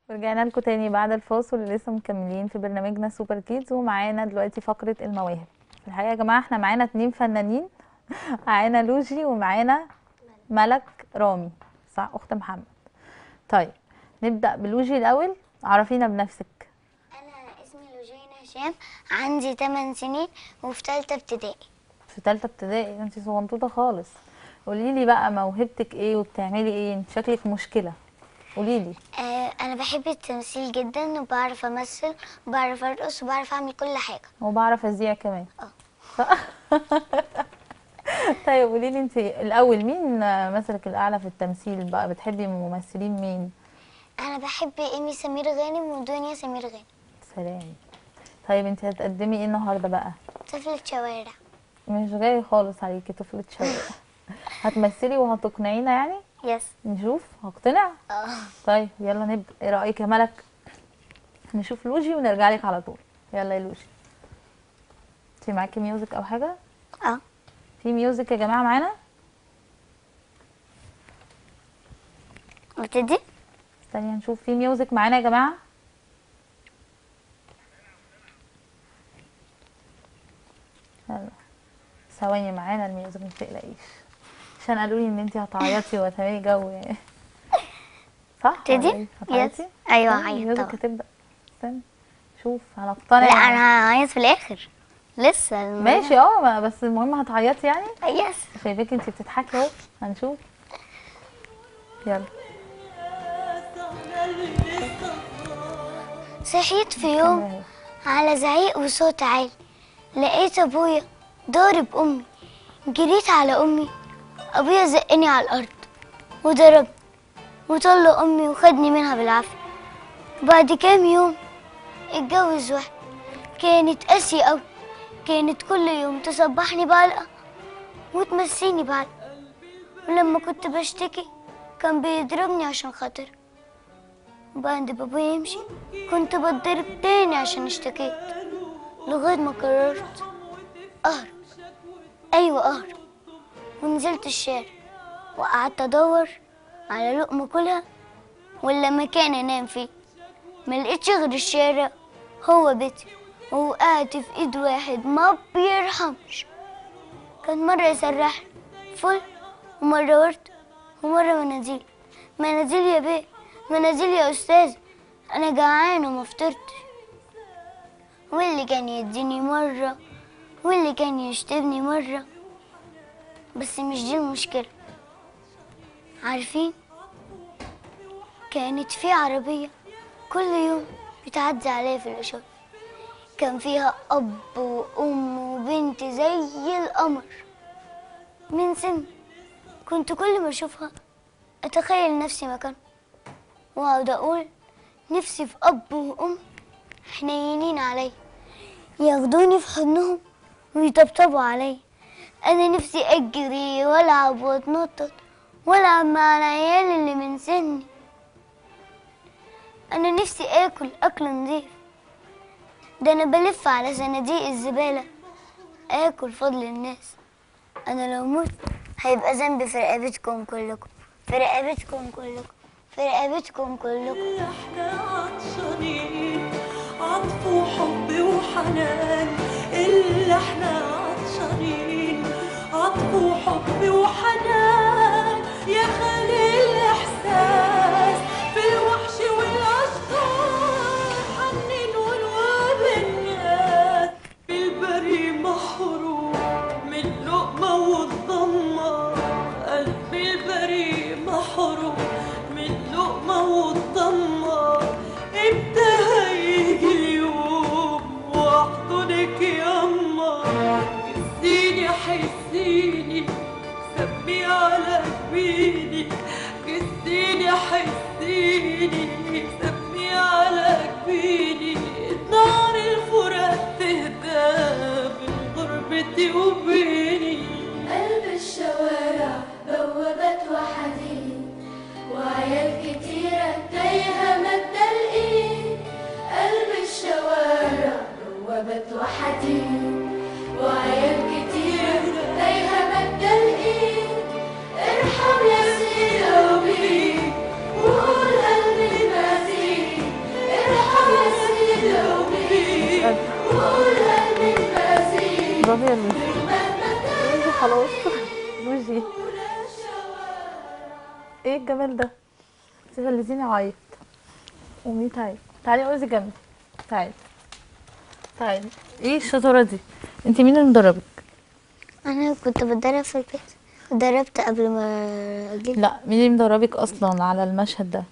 رجعنا لكم تاني بعد الفاصل ولسه مكملين في برنامجنا سوبر كيدز ومعانا دلوقتي فقرة المواهب في الحقيقة يا جماعة احنا معانا اتنين فنانين معانا لوجي ومعانا ملك رامي صح أخت محمد طيب نبدأ بلوجي الأول عرفينا بنفسك أنا اسمي لوجينا هشام عندي 8 سنين وفي تالتة ابتدائي في تالتة ابتدائي انت صغنطوطة خالص قوليلي بقى موهبتك ايه وبتعملي ايه انت شكلك مشكلة قوليلي آه أنا بحب التمثيل جدا وبعرف أمثل وبعرف أرقص وبعرف أعمل كل حاجة وبعرف ازيع كمان اه ف- طيب قولي لي انت الاول مين مثلك الاعلى في التمثيل بقى بتحبي ممثلين مين أنا بحب إيمي سمير غانم ودنيا سمير غانم سلام طيب انت هتقدمي ايه النهارده بقى طفلة شوارع مش جاي خالص عليكي طفلة شوارع هتمثلي وهتقنعينا يعني يس نشوف هقتنع اه طيب يلا نبدا ايه رايك يا ملك نشوف لوجي ونرجع لك على طول يلا يا لوجي انت معاكي ميوزك او حاجه اه في ميوزك يا جماعه معانا ابتدي استني نشوف في ميوزك معانا يا جماعه يلا ثواني معانا الميوزك ما تقلقيش عشان قالوا لي ان انت هتعيطي وهتعملي جو يعني صح ابتدي؟ ولا إيه؟ هتعيطي يس. أيوة، طيب، هعيط الميوزك طبعا. هتبدا استني شوف هنقتنع لا أنا هعيط في الآخر لسه الم- ماشي اه ما- بس المهم هتعيطي يعني يس شايفاكي انت بتضحكي اهو هنشوف يلا صحيت في يوم على زعيق وصوت عالي لقيت ابويا ضارب امي جريت على امي ابويا زقني على الارض وضربني وطلق امي وخدني منها بالعافيه بعد كام يوم اتجوز واحد كانت قاسية قوي كانت كل يوم تصبحني بعلقة وتمسيني بعلقة ولما كنت بشتكي كان بيضربني عشان خاطر وبعد بابويا يمشي كنت بتضرب تاني عشان اشتكيت لغاية ما قررت أهرب أيوة أهرب ونزلت الشارع وقعدت أدور على لقمة كلها ولا مكان أنام فيه ملقتش غير الشارع هو بيتي ووقعت في إيد واحد ما بيرحمش كان مرة يسرحني فل ومرة ورد ومرة مناديل مناديل يا بيه مناديل يا أستاذ أنا جعان وما فطرتش واللي كان يديني مرة واللي كان يشتمني مرة بس مش دي المشكلة عارفين كانت في عربية كل يوم بتعدي عليا في الإشارة كان فيها أب وأم وبنت زي القمر من سن كنت كل ما أشوفها أتخيل نفسي مكانهم وأقعد أقول نفسي في أب وأم حنينين عليا ياخدوني في حضنهم ويطبطبوا عليا أنا نفسي أجري وألعب وأتنطط وألعب مع العيال اللي من سني أنا نفسي آكل أكل نضيف ده أنا بلف على صناديق الزبالة آكل فضل الناس أنا لو مت هيبقى ذنبي في رقبتكم كلكم في رقبتكم كلكم في رقبتكم كلكم احنا عطشانين عطف وحب وحنان اللي احنا عطشانين عطف وحب وحنان يا خالي الاحساس في الوحش والاشجار حنين والواب الناس في البري محروم من لقمه والضمه قلبي البري محروم من لقمه والضمه امتى هيجي اليوم واحضنك ياما كسيني حسيني سمي على جبيني كسيني حسيني سمي على جبيني نار الفراق تهدى من غربتي وبيني قلب الشوارع بوابات وحديد وعيال كتيرة تايهة مادة الإيد قلب الشوارع بوابات وحديد وعيال كتيرة تايهة مادة الإيد ارحم يا سيدي وبيك وقول قلبي مزيد ايه الجمال ده انت خليتيني اعيط قومي تعالي تعالي اقعدي جنبي تعالي تعالي ايه الشطاره دي انت مين اللي مدربك انا كنت بتدرب في البيت اتدربت قبل ما اجي لا مين اللي مدربك اصلا على المشهد ده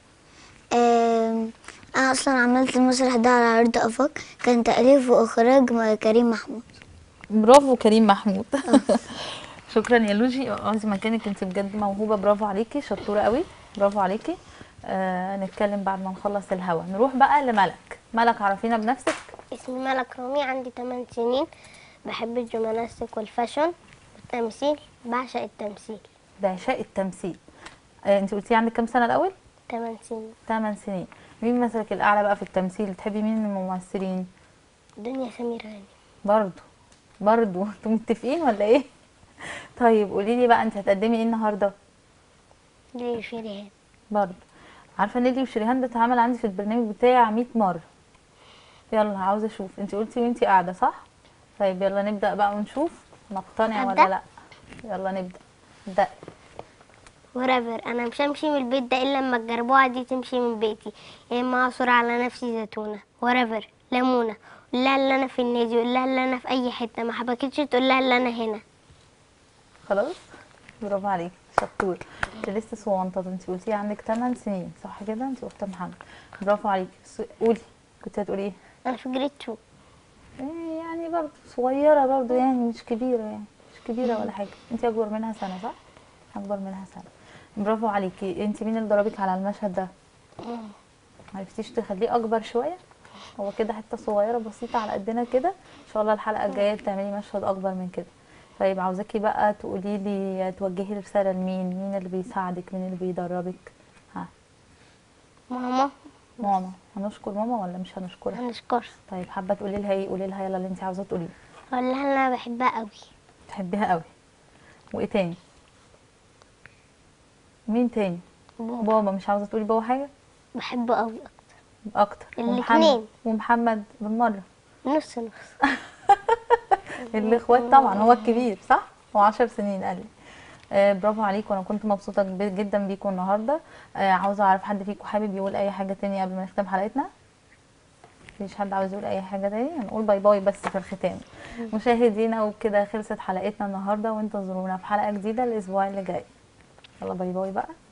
آم، انا اصلا عملت المسرح ده على ارض افاق كان تاليف واخراج م- كريم محمود برافو كريم محمود شكرا يا لوجي اقعدي مكانك انت بجد موهوبه برافو عليكي شطوره قوي برافو عليكي آه نتكلم بعد ما نخلص الهوا نروح بقى لملك ملك عرفينا بنفسك اسمي ملك رامي عندي 8 سنين بحب الجيمناستيك والفاشن والتمثيل بعشق التمثيل بعشاء التمثيل آه انت قلتي عندك كام سنه الاول 8 سنين 8 سنين مين مثلك الاعلى بقى في التمثيل بتحبي مين من الممثلين دنيا سمير غانم برضو برضو انتوا متفقين ولا ايه طيب قولي لي بقى انت هتقدمي ايه النهارده ليه شريهان برضو عارفه نيلي وشريهان ده اتعمل عندي في البرنامج بتاعي 100 مره يلا عاوزه اشوف انت قلتي وانتي قاعده صح طيب يلا نبدا بقى ونشوف نقتنع ولا أبدأ؟ لا يلا نبدا ابدا ورابر انا مش همشي من البيت ده الا لما الجربوعه دي تمشي من بيتي يا اما اعصر على نفسي زيتونه ورابر ليمونه قول لها اللي انا في النادي قول لها اللي انا في اي حته ما حبكتش تقول لها اللي انا هنا خلاص برافو عليك شطور انت لسه صغنطه انت قلتي عندك 8 سنين صح كده انت اخت محمد برافو عليكي س- قولي كنت هتقولي ايه انا في جريد 2 إيه يعني برضه صغيرة برضه يعني مش كبيرة يعني مش كبيرة ولا حاجة انت اكبر منها سنة صح؟ اكبر منها سنة برافو عليكي انت مين اللي ضربك على المشهد ده؟ معرفتيش تخليه اكبر شوية؟ هو كده حتة صغيرة بسيطة على قدنا كده ان شاء الله الحلقة الجاية تعملي مشهد اكبر من كده طيب عاوزاكي بقى تقولي لي توجهي رسالة لمين؟ مين اللي بيساعدك؟ مين اللي بيدربك؟ ها ماما ماما هنشكر ماما ولا مش هنشكرها؟ هنشكرها طيب حابة تقولي لها ايه؟ قولي لها يلا اللي انت عاوزة تقوليه اقول لها ان انا بحبها قوي تحبيها قوي وايه تاني مين تاني بابا بابا مش عاوزه تقولي بابا حاجه بحبه قوي اكتر الاتنين. ومحمد ومحمد بالمره نص نص الاخوات طبعا هو الكبير صح هو 10 سنين قال لي آه برافو عليكم انا كنت مبسوطه ب- جدا بيكم النهارده آه عاوزه اعرف حد فيكم حابب يقول اي حاجه تانية قبل ما نختم حلقتنا مفيش حد عاوز يقول اي حاجه تاني هنقول باي باي بس في الختام مشاهدينا وبكده خلصت حلقتنا النهارده وانتظرونا في حلقه جديده الاسبوع اللي جاي يلا باي باي بقى